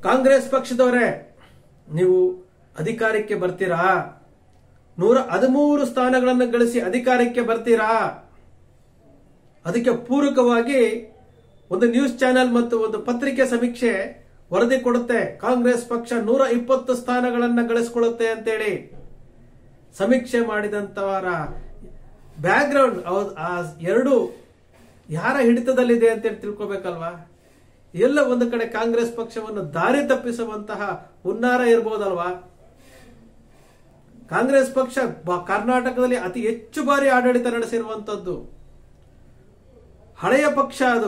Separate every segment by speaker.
Speaker 1: ಕಾಂಗ್ರೆಸ್ ಪಕ್ಷದವರೇ ನೀವು ಅಧಿಕಾರಕ್ಕೆ ಬರ್ತೀರಾ ನೂರ ಹದಿಮೂರು ಸ್ಥಾನಗಳನ್ನು ಗಳಿಸಿ ಅಧಿಕಾರಕ್ಕೆ ಬರ್ತೀರಾ ಅದಕ್ಕೆ ಪೂರಕವಾಗಿ ಒಂದು ನ್ಯೂಸ್ ಚಾನೆಲ್ ಮತ್ತು ಒಂದು ಪತ್ರಿಕೆ ಸಮೀಕ್ಷೆ ವರದಿ ಕೊಡುತ್ತೆ ಕಾಂಗ್ರೆಸ್ ಪಕ್ಷ ನೂರ ಇಪ್ಪತ್ತು ಸ್ಥಾನಗಳನ್ನ ಗಳಿಸಿಕೊಳ್ಳುತ್ತೆ ಅಂತೇಳಿ ಸಮೀಕ್ಷೆ ಮಾಡಿದಂತವರ ಬ್ಯಾಕ್ಗ್ರೌಂಡ್ ಆ ಎರಡು ಯಾರ ಹಿಡಿತದಲ್ಲಿದೆ ಅಂತೇಳಿ ತಿಳ್ಕೊಬೇಕಲ್ವಾ ಎಲ್ಲ ಒಂದು ಕಡೆ ಕಾಂಗ್ರೆಸ್ ಪಕ್ಷವನ್ನು ದಾರಿ ತಪ್ಪಿಸುವಂತಹ ಹುನ್ನಾರ ಇರ್ಬೋದಲ್ವಾ ಕಾಂಗ್ರೆಸ್ ಪಕ್ಷ ಬ- ಕರ್ನಾಟಕದಲ್ಲಿ ಅತಿ ಹೆಚ್ಚು ಬಾರಿ ಆಡಳಿತ ನಡೆಸಿರುವಂತದ್ದು ಹಳೆಯ ಪಕ್ಷ ಅದು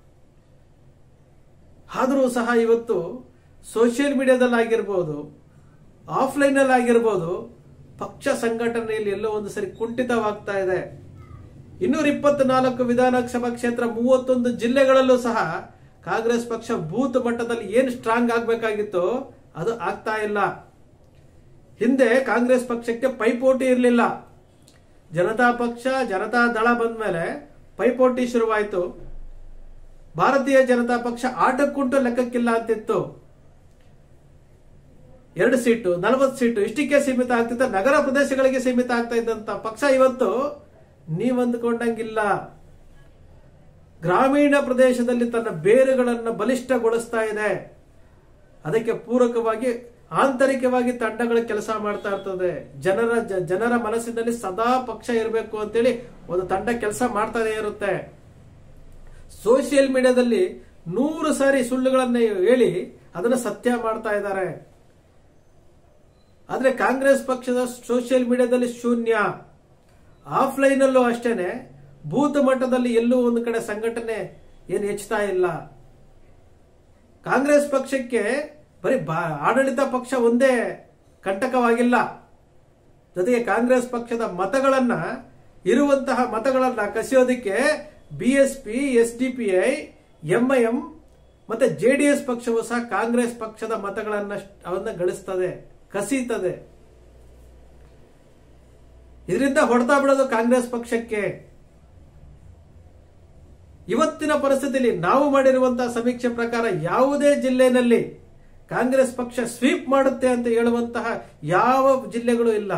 Speaker 1: ಆದರೂ ಸಹ ಇವತ್ತು ಸೋಷಿಯಲ್ ಮೀಡಿಯಾದಲ್ಲಿ ಆಗಿರ್ಬೋದು ಆಫ್ಲೈನ್ ಅಲ್ಲಿ ಆಗಿರ್ಬೋದು ಪಕ್ಷ ಸಂಘಟನೆಯಲ್ಲಿ ಎಲ್ಲೋ ಒಂದು ಸರಿ ಕುಂಠಿತವಾಗ್ತಾ ಇದೆ ಇನ್ನೂರ ಇಪ್ಪತ್ನಾಲ್ಕು ವಿಧಾನಸಭಾ ಕ್ಷೇತ್ರ ಮೂವತ್ತೊಂದು ಜಿಲ್ಲೆಗಳಲ್ಲೂ ಸಹ ಕಾಂಗ್ರೆಸ್ ಪಕ್ಷ ಬೂತ್ ಮಟ್ಟದಲ್ಲಿ ಏನು ಸ್ಟ್ರಾಂಗ್ ಆಗ್ಬೇಕಾಗಿತ್ತು ಅದು ಆಗ್ತಾ ಇಲ್ಲ ಹಿಂದೆ ಕಾಂಗ್ರೆಸ್ ಪಕ್ಷಕ್ಕೆ ಪೈಪೋಟಿ ಇರಲಿಲ್ಲ ಜನತಾ ಪಕ್ಷ ಜನತಾ ದಳ ಬಂದ ಮೇಲೆ ಪೈಪೋಟಿ ಶುರುವಾಯಿತು ಭಾರತೀಯ ಜನತಾ ಪಕ್ಷ ಆಟಕ್ಕುಂಟು ಲೆಕ್ಕಕ್ಕಿಲ್ಲ ಅಂತಿತ್ತು ಎರಡು ಸೀಟು ನಲವತ್ತು ಸೀಟು ಇಷ್ಟಕ್ಕೆ ಸೀಮಿತ ಆಗ್ತಿತ್ತು ನಗರ ಪ್ರದೇಶಗಳಿಗೆ ಸೀಮಿತ ಆಗ್ತಾ ಇದ್ದಂತ ಪಕ್ಷ ಇವತ್ತು ನೀವ್ ಅಂದ್ಕೊಂಡಂಗಿಲ್ಲ ಗ್ರಾಮೀಣ ಪ್ರದೇಶದಲ್ಲಿ ತನ್ನ ಬೇರುಗಳನ್ನು ಬಲಿಷ್ಠಗೊಳಿಸ್ತಾ ಇದೆ ಅದಕ್ಕೆ ಪೂರಕವಾಗಿ ಆಂತರಿಕವಾಗಿ ತಂಡಗಳ ಕೆಲಸ ಮಾಡ್ತಾ ಇರ್ತದೆ ಜನರ ಜ- ಜನರ ಮನಸ್ಸಿನಲ್ಲಿ ಸದಾ ಪಕ್ಷ ಇರಬೇಕು ಅಂತೇಳಿ ಒಂದು ತಂಡ ಕೆಲಸ ಮಾಡ್ತಾನೆ ಇರುತ್ತೆ ಸೋಷಿಯಲ್ ಮೀಡಿಯಾದಲ್ಲಿ ನೂರು ಸಾರಿ ಸುಳ್ಳುಗಳನ್ನ ಹೇಳಿ ಅದನ್ನ ಸತ್ಯ ಮಾಡ್ತಾ ಇದ್ದಾರೆ ಆದ್ರೆ ಕಾಂಗ್ರೆಸ್ ಪಕ್ಷದ ಸೋಷಿಯಲ್ ಮೀಡಿಯಾದಲ್ಲಿ ಶೂನ್ಯ ಆಫ್ಲೈನ್ ಅಲ್ಲೂ ಅಷ್ಟೇನೆ ಬೂತ್ ಮಟ್ಟದಲ್ಲಿ ಎಲ್ಲೂ ಒಂದು ಕಡೆ ಸಂಘಟನೆ ಏನು ಹೆಚ್ಚುತ್ತಾ ಇಲ್ಲ ಕಾಂಗ್ರೆಸ್ ಪಕ್ಷಕ್ಕೆ ಬರೀ ಬಾ- ಆಡಳಿತ ಪಕ್ಷ ಒಂದೇ ಕಂಟಕವಾಗಿಲ್ಲ ಜೊತೆಗೆ ಕಾಂಗ್ರೆಸ್ ಪಕ್ಷದ ಮತಗಳನ್ನ ಇರುವಂತಹ ಮತಗಳನ್ನ ಕಸಿಯೋದಕ್ಕೆ BSP S D P I MIM ಮತ್ತೆ ಜೆಡಿಎಸ್ ಪಕ್ಷವು ಸಹ ಕಾಂಗ್ರೆಸ್ ಪಕ್ಷದ ಮತಗಳನ್ನ ಅವನ್ನ ಗಳಿಸ್ತದೆ ಕಸೀತದೆ ಇದರಿಂದ ಹೊಡೆತಾ ಬಿಡೋದು ಕಾಂಗ್ರೆಸ್ ಪಕ್ಷಕ್ಕೆ ಇವತ್ತಿನ ಪರಿಸ್ಥಿತಿಯಲ್ಲಿ ನಾವು ಮಾಡಿರುವಂತಹ ಸಮೀಕ್ಷೆ ಪ್ರಕಾರ ಯಾವುದೇ ಜಿಲ್ಲೆಯಲ್ಲಿ ಕಾಂಗ್ರೆಸ್ ಪಕ್ಷ ಸ್ವೀಪ್ ಮಾಡುತ್ತೆ ಅಂತ ಹೇಳುವಂತಹ ಯಾವ ಜಿಲ್ಲೆಗಳು ಇಲ್ಲ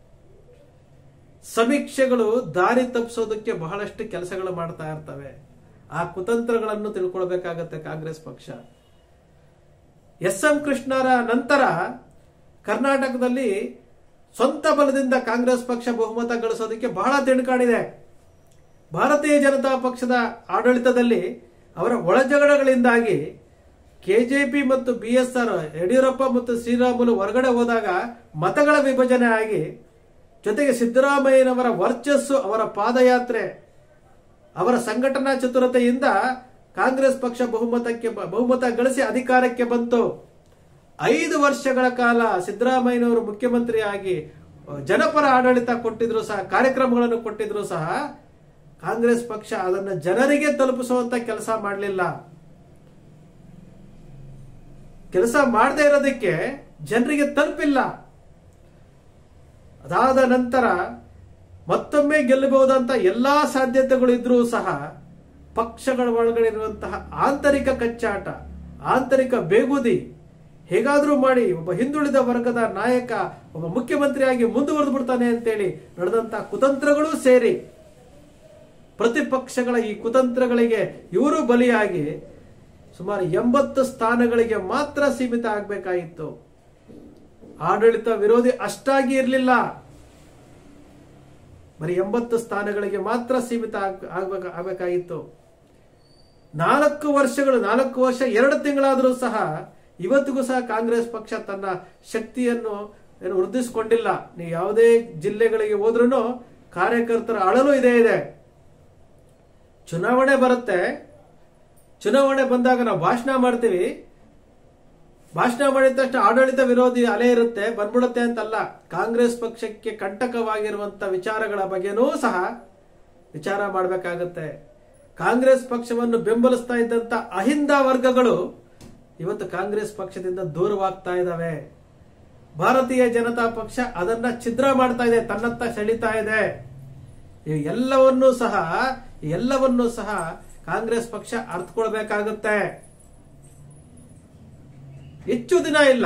Speaker 1: ಸಮೀಕ್ಷೆಗಳು ದಾರಿ ತಪ್ಪಿಸೋದಕ್ಕೆ ಬಹಳಷ್ಟು ಕೆಲಸಗಳು ಮಾಡ್ತಾ ಇರ್ತವೆ ಆ ಕುತಂತ್ರಗಳನ್ನು ತಿಳ್ಕೊಳ್ಬೇಕಾಗತ್ತೆ ಕಾಂಗ್ರೆಸ್ ಪಕ್ಷ ಎಸ್ ಎಂ ಕೃಷ್ಣರ ನಂತರ ಕರ್ನಾಟಕದಲ್ಲಿ ಸ್ವಂತ ಬಲದಿಂದ ಕಾಂಗ್ರೆಸ್ ಪಕ್ಷ ಬಹುಮತ ಗಳಿಸೋದಕ್ಕೆ ಬಹಳ ತಿಣುಕಾಡಿದೆ ಭಾರತೀಯ ಜನತಾ ಪಕ್ಷದ ಆಡಳಿತದಲ್ಲಿ ಅವರ ಒಳಜಗಳಗಳಿಂದಾಗಿ ಕೆಜೆಪಿ ಮತ್ತು ಬಿಎಸ್ಆರ್ ಯಡಿಯೂರಪ್ಪ ಮತ್ತು ಶ್ರೀರಾಮುಲು ಹೊರಗಡೆ ಹೋದಾಗ ಮತಗಳ ವಿಭಜನೆ ಆಗಿ ಜೊತೆಗೆ ಸಿದ್ದರಾಮಯ್ಯನವರ ವರ್ಚಸ್ಸು ಅವರ ಪಾದಯಾತ್ರೆ ಅವರ ಸಂಘಟನಾ ಚತುರತೆಯಿಂದ ಕಾಂಗ್ರೆಸ್ ಪಕ್ಷ ಬಹುಮತಕ್ಕೆ ಬಹುಮತ ಗಳಿಸಿ ಅಧಿಕಾರಕ್ಕೆ ಬಂತು ಐದು ವರ್ಷಗಳ ಕಾಲ ಸಿದ್ದರಾಮಯ್ಯನವರು ಮುಖ್ಯಮಂತ್ರಿಯಾಗಿ ಜನಪರ ಆಡಳಿತ ಕೊಟ್ಟಿದ್ರು ಸಹ ಕಾರ್ಯಕ್ರಮಗಳನ್ನು ಕೊಟ್ಟಿದ್ರು ಸಹ ಕಾಂಗ್ರೆಸ್ ಪಕ್ಷ ಅದನ್ನ ಜನರಿಗೆ ತಲುಪಿಸುವಂತ ಕೆಲಸ ಮಾಡಲಿಲ್ಲ ಕೆಲಸ ಮಾಡದೇ ಇರೋದಕ್ಕೆ ಜನರಿಗೆ ತಲುಪಿಲ್ಲ ಅದಾದ ನಂತರ ಮತ್ತೊಮ್ಮೆ ಗೆಲ್ಲಬಹುದಂತ ಎಲ್ಲಾ ಸಾಧ್ಯತೆಗಳು ಇದ್ರೂ ಸಹ ಪಕ್ಷಗಳ ಒಳಗಡೆ ಇರುವಂತಹ ಆಂತರಿಕ ಕಚ್ಚಾಟ ಆಂತರಿಕ ಬೇಗುದಿ ಹೇಗಾದ್ರೂ ಮಾಡಿ ಒಬ್ಬ ಹಿಂದುಳಿದ ವರ್ಗದ ನಾಯಕ ಒಬ್ಬ ಮುಖ್ಯಮಂತ್ರಿಯಾಗಿ ಮುಂದುವರೆದು ಬಿಡ್ತಾನೆ ಅಂತೇಳಿ ನಡೆದಂತಹ ಕುತಂತ್ರಗಳೂ ಸೇರಿ ಪ್ರತಿಪಕ್ಷಗಳ ಈ ಕುತಂತ್ರಗಳಿಗೆ ಇವರು ಬಲಿಯಾಗಿ ಸುಮಾರು ಎಂಬತ್ತು ಸ್ಥಾನಗಳಿಗೆ ಮಾತ್ರ ಸೀಮಿತ ಆಗಬೇಕಾಗಿತ್ತು ಆಡಳಿತ ವಿರೋಧಿ ಅಷ್ಟಾಗಿ ಇರಲಿಲ್ಲ ಬರೀ ಎಂಬತ್ತು ಸ್ಥಾನಗಳಿಗೆ ಮಾತ್ರ ಸೀಮಿತ ಆಗ್- ಆಗ್ಬೇಕ ಆಗಬೇಕಾಗಿತ್ತು ನಾಲ್ಕು ವರ್ಷಗಳು ನಾಲ್ಕು ವರ್ಷ ಎರಡು ತಿಂಗಳಾದರೂ ಸಹ ಇವತ್ತಿಗೂ ಸಹ ಕಾಂಗ್ರೆಸ್ ಪಕ್ಷ ತನ್ನ ಶಕ್ತಿಯನ್ನು ಏನು ವೃದ್ಧಿಸಿಕೊಂಡಿಲ್ಲ ನೀವು ಯಾವುದೇ ಜಿಲ್ಲೆಗಳಿಗೆ ಹೋದ್ರೂ ಕಾರ್ಯಕರ್ತರ ಅಳಲು ಇದೇ ಇದೆ ಚುನಾವಣೆ ಬರುತ್ತೆ ಚುನಾವಣೆ ಬಂದಾಗ ನಾವು ಭಾಷಣ ಮಾಡ್ತೀವಿ ಭಾಷಣ ಮಾಡಿದ ತಕ್ಷಣ ಆಡಳಿತ ವಿರೋಧಿ ಅಲೆ ಇರುತ್ತೆ ಬಂದ್ಬಿಡುತ್ತೆ ಅಂತಲ್ಲ ಕಾಂಗ್ರೆಸ್ ಪಕ್ಷಕ್ಕೆ ಕಂಟಕವಾಗಿರುವಂತ ವಿಚಾರಗಳ ಬಗ್ಗೆನೂ ಸಹ ವಿಚಾರ ಮಾಡಬೇಕಾಗತ್ತೆ ಕಾಂಗ್ರೆಸ್ ಪಕ್ಷವನ್ನು ಬೆಂಬಲಿಸ್ತಾ ಇದ್ದಂತ ಅಹಿಂದ ವರ್ಗಗಳು ಇವತ್ತು ಕಾಂಗ್ರೆಸ್ ಪಕ್ಷದಿಂದ ದೂರವಾಗ್ತಾ ಇದ್ದಾವೆ ಭಾರತೀಯ ಜನತಾ ಪಕ್ಷ ಅದನ್ನ ಛಿದ್ರ ಮಾಡ್ತಾ ಇದೆ ತನ್ನತ್ತ ಸೆಳಿತಾ ಇದೆ ಈ ಎಲ್ಲವನ್ನೂ ಸಹ ಈ ಎಲ್ಲವನ್ನೂ ಸಹ ಕಾಂಗ್ರೆಸ್ ಪಕ್ಷ ಅರ್ಥಕೊಳ್ಬೇಕಾಗುತ್ತೆ ಹೆಚ್ಚು ದಿನ ಇಲ್ಲ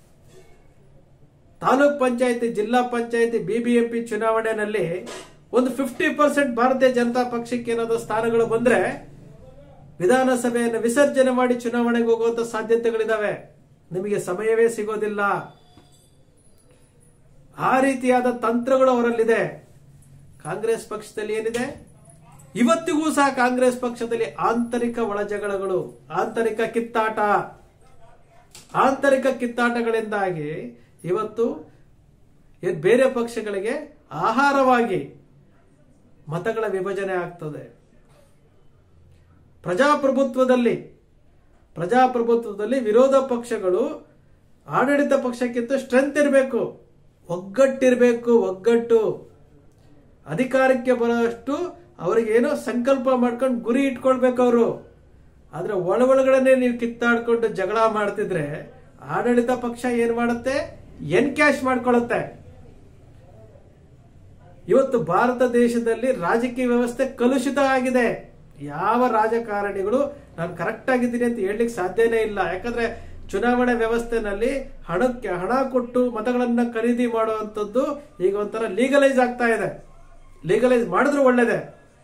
Speaker 1: ತಾಲೂಕ್ ಪಂಚಾಯತಿ ಜಿಲ್ಲಾ ಪಂಚಾಯತಿ ಬಿಬಿಎಂಪಿ ಚುನಾವಣೆಯಲ್ಲಿ ಒಂದು ಫಿಫ್ಟಿ ಪರ್ಸೆಂಟ್ ಭಾರತೀಯ ಜನತಾ ಪಕ್ಷಕ್ಕೆ ಏನಾದ್ರು ಸ್ಥಾನಗಳು ಬಂದ್ರೆ ವಿಧಾನಸಭೆಯನ್ನು ವಿಸರ್ಜನೆ ಮಾಡಿ ಚುನಾವಣೆಗೆ ಹೋಗುವಂತ ಸಾಧ್ಯತೆಗಳಿದಾವೆ ನಿಮಗೆ ಸಮಯವೇ ಸಿಗೋದಿಲ್ಲ ಆ ರೀತಿಯಾದ ತಂತ್ರಗಳು ಅವರಲ್ಲಿದೆ ಕಾಂಗ್ರೆಸ್ ಪಕ್ಷದಲ್ಲಿ ಏನಿದೆ ಇವತ್ತಿಗೂ ಸಹ ಕಾಂಗ್ರೆಸ್ ಪಕ್ಷದಲ್ಲಿ ಆಂತರಿಕ ಒಳಜಗಳಗಳು ಆಂತರಿಕ ಕಿತ್ತಾಟ ಆಂತರಿಕ ಕಿತ್ತಾಟಗಳಿಂದಾಗಿ ಇವತ್ತು ಏನ್ ಬೇರೆ ಪಕ್ಷಗಳಿಗೆ ಆಹಾರವಾಗಿ ಮತಗಳ ವಿಭಜನೆ ಆಗ್ತದೆ ಪ್ರಜಾಪ್ರಭುತ್ವದಲ್ಲಿ ಪ್ರಜಾಪ್ರಭುತ್ವದಲ್ಲಿ ವಿರೋಧ ಪಕ್ಷಗಳು ಆಡಳಿತ ಪಕ್ಷಕ್ಕಿಂತ ಸ್ಟ್ರೆಂತ್ ಇರಬೇಕು ಒಗ್ಗಟ್ಟಿರಬೇಕು ಒಗ್ಗಟ್ಟು ಅಧಿಕಾರಕ್ಕೆ ಬರೋಷ್ಟು ಅವರಿಗೆ ಏನೋ ಸಂಕಲ್ಪ ಮಾಡ್ಕೊಂಡು ಗುರಿ ಇಟ್ಕೊಳ್ಬೇಕು ಅವರು ಆದ್ರೆ ಒಳ ಒಳಗಡೆ ನೀವು ಕಿತ್ತಾಡ್ಕೊಂಡು ಜಗಳ ಮಾಡ್ತಿದ್ರೆ ಆಡಳಿತ ಪಕ್ಷ ಏನ್ ಮಾಡುತ್ತೆ ಎನ್ ಕ್ಯಾಶ್ ಮಾಡ್ಕೊಳ್ಳುತ್ತೆ ಇವತ್ತು ಭಾರತ ದೇಶದಲ್ಲಿ ರಾಜಕೀಯ ವ್ಯವಸ್ಥೆ ಕಲುಷಿತ ಆಗಿದೆ ಯಾವ ರಾಜಕಾರಣಿಗಳು ನಾನು ಕರೆಕ್ಟ್ ಆಗಿದ್ದೀನಿ ಅಂತ ಹೇಳಲಿಕ್ಕೆ ಸಾಧ್ಯನೇ ಇಲ್ಲ ಯಾಕಂದ್ರೆ ಚುನಾವಣೆ ವ್ಯವಸ್ಥೆನಲ್ಲಿ ಹಣಕ್ಕೆ ಹಣ ಕೊಟ್ಟು ಮತಗಳನ್ನ ಖರೀದಿ ಮಾಡುವಂಥದ್ದು ಈಗ ಒಂಥರ ಲೀಗಲೈಸ್ ಆಗ್ತಾ ಇದೆ ಲೀಗಲೈಸ್ ಮಾಡಿದ್ರು ಒಳ್ಳೇದೆ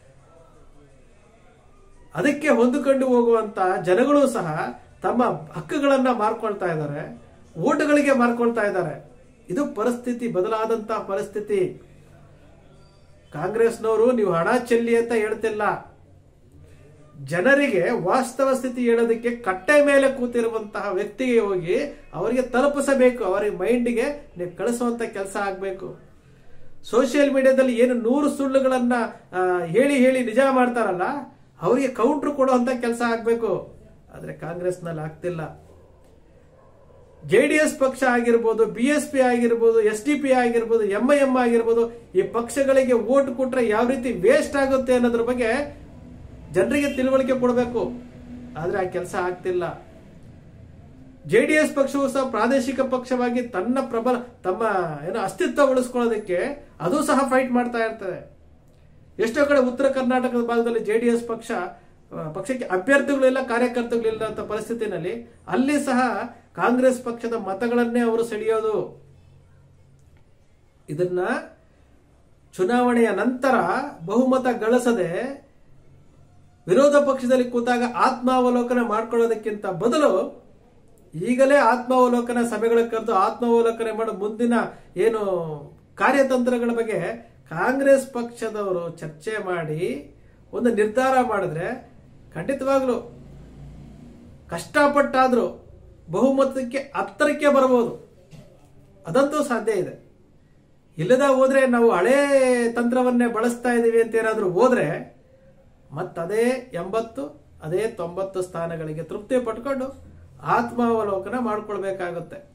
Speaker 1: ಅದಕ್ಕೆ ಹೊಂದಿಕೊಂಡು ಹೋಗುವಂತ ಜನಗಳು ಸಹ ತಮ್ಮ ಹಕ್ಕುಗಳನ್ನ ಮಾರ್ಕೊಳ್ತಾ ಇದ್ದಾರೆ ಓಟುಗಳಿಗೆ ಮಾರ್ಕೊಳ್ತಾ ಇದ್ದಾರೆ ಇದು ಪರಿಸ್ಥಿತಿ ಬದಲಾದಂತ ಪರಿಸ್ಥಿತಿ ಕಾಂಗ್ರೆಸ್ನವರು ನೀವು ಹಣ ಚೆಲ್ಲಿ ಅಂತ ಹೇಳ್ತಿಲ್ಲ ಜನರಿಗೆ ವಾಸ್ತವ ಸ್ಥಿತಿ ಹೇಳೋದಕ್ಕೆ ಕಟ್ಟೆ ಮೇಲೆ ಕೂತಿರುವಂತಹ ವ್ಯಕ್ತಿಗೆ ಹೋಗಿ ಅವರಿಗೆ ತಲುಪಿಸಬೇಕು ಅವರಿಗೆ ಮೈಂಡ್ಗೆ ನೀವು ಕಳಿಸುವಂತ ಕೆಲಸ ಆಗಬೇಕು ಸೋಷಿಯಲ್ ಮೀಡಿಯಾದಲ್ಲಿ ಏನು ನೂರು ಸುಳ್ಳುಗಳನ್ನ ಆ, ಹೇಳಿ ಹೇಳಿ ನಿಜ ಮಾಡ್ತಾರಲ್ಲ ಅವರಿಗೆ ಕೌಂಟ್ರ್ ಕೊಡುವಂತ ಕೆಲಸ ಆಗಬೇಕು ಆದ್ರೆ ಕಾಂಗ್ರೆಸ್ನಲ್ಲಿ ಆಗ್ತಿಲ್ಲ ಜೆಡಿಎಸ್ ಪಕ್ಷ ಆಗಿರ್ಬೋದು ಬಿ ಎಸ್ ಪಿ ಆಗಿರ್ಬೋದು ಎಸ್ ಡಿ ಪಿ ಆಗಿರ್ಬೋದು ಎಂ ಐ ಎಂ ಆಗಿರ್ಬೋದು ಈ ಪಕ್ಷಗಳಿಗೆ ವೋಟ್ ಕೊಟ್ರೆ ಯಾವ ರೀತಿ ವೇಸ್ಟ್ ಆಗುತ್ತೆ ಅನ್ನೋದ್ರ ಬಗ್ಗೆ ಜನರಿಗೆ ತಿಳುವಳಿಕೆ ಕೊಡಬೇಕು ಆದ್ರೆ ಆ ಕೆಲಸ ಆಗ್ತಿಲ್ಲ ಜೆಡಿಎಸ್ ಪಕ್ಷವು ಸಹ ಪ್ರಾದೇಶಿಕ ಪಕ್ಷವಾಗಿ ತನ್ನ ಪ್ರಬಲ ತಮ್ಮ ಏನು ಅಸ್ತಿತ್ವ ಉಳಿಸ್ಕೊಳ್ಳೋದಕ್ಕೆ ಅದು ಸಹ ಫೈಟ್ ಮಾಡ್ತಾ ಇರ್ತದೆ ಎಷ್ಟೋ ಕಡೆ ಉತ್ತರ ಕರ್ನಾಟಕದ ಭಾಗದಲ್ಲಿ ಜೆಡಿಎಸ್ ಪಕ್ಷ ಆ, ಪಕ್ಷಕ್ಕೆ ಅಭ್ಯರ್ಥಿಗಳಿಲ್ಲ ಕಾರ್ಯಕರ್ತಗಳಿಲ್ಲ ಅಂತ ಪರಿಸ್ಥಿತಿನಲ್ಲಿ ಅಲ್ಲಿ ಸಹ ಕಾಂಗ್ರೆಸ್ ಪಕ್ಷದ ಮತಗಳನ್ನೇ ಅವರು ಸೆಳೆಯೋದು ಇದನ್ನ ಚುನಾವಣೆಯ ನಂತರ ಬಹುಮತ ಗಳಿಸದೆ ವಿರೋಧ ಪಕ್ಷದಲ್ಲಿ ಕೂತಾಗ ಆತ್ಮಾವಲೋಕನ ಮಾಡ್ಕೊಳ್ಳೋದಕ್ಕಿಂತ ಬದಲು ಈಗಲೇ ಆತ್ಮಾವಲೋಕನ ಸಭೆಗಳ ಕರೆದು ಆತ್ಮಾವಲೋಕನ ಮಾಡೋ ಮುಂದಿನ ಏನು ಕಾರ್ಯತಂತ್ರಗಳ ಬಗ್ಗೆ ಕಾಂಗ್ರೆಸ್ ಪಕ್ಷದವರು ಚರ್ಚೆ ಮಾಡಿ ಒಂದು ನಿರ್ಧಾರ ಮಾಡಿದ್ರೆ ಖಂಡಿತವಾಗ್ಲು ಕಷ್ಟಪಟ್ಟಾದ್ರೂ ಬಹುಮತಕ್ಕೆ ಹತ್ತರಕ್ಕೆ ಬರಬಹುದು ಅದಂತೂ ಸಾಧ್ಯ ಇದೆ ಇಲ್ಲದ ಹೋದ್ರೆ ನಾವು ಹಳೇ ತಂತ್ರವನ್ನೇ ಬಳಸ್ತಾ ಇದೀವಿ ಅಂತ ಏನಾದ್ರೂ ಹೋದ್ರೆ ಮತ್ತದೇ ಎಂಬತ್ತು ಅದೇ ತೊಂಬತ್ತು ಸ್ಥಾನಗಳಿಗೆ ತೃಪ್ತಿ ಪಟ್ಕೊಂಡು ಆತ್ಮಾವಲೋಕನ ಮಾಡ್ಕೊಳ್ಬೇಕಾಗುತ್ತೆ